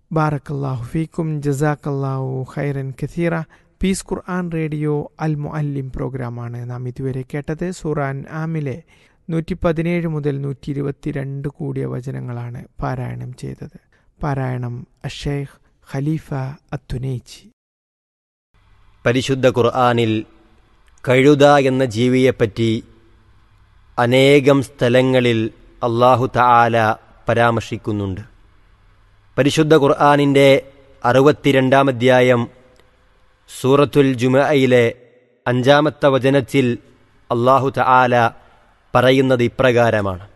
ബാറക്കല്ലാഹു ഫീക്കും ജസാക്കല്ലാഹു ഖൈറൻ കഥീറ പീസ് ഖുർആൻ റേഡിയോ അൽ മുഅല്ലിം പ്രോഗ്രാമാണ് നാം ഇതുവരെ കേട്ടത് സുറാൻ ആമിലെ നൂറ്റി പതിനേഴ് മുതൽ നൂറ്റി ഇരുപത്തിരണ്ട് കൂടിയ വചനങ്ങളാണ് പാരായണം ചെയ്തത് പാരായണം അഷേഖ് ഖലീഫ അത്തുനൈച്ചി പരിശുദ്ധ ഖുർആാനിൽ കഴുത എന്ന ജീവിയെപ്പറ്റി അനേകം സ്ഥലങ്ങളിൽ അള്ളാഹു തആല പരാമർശിക്കുന്നുണ്ട് പരിശുദ്ധ ഖുർആാനിൻ്റെ അറുപത്തിരണ്ടാം അധ്യായം സൂറത്തുൽ ജുമയിലെ അഞ്ചാമത്തെ വചനത്തിൽ അള്ളാഹു തആല പറയുന്നത് ഇപ്രകാരമാണ്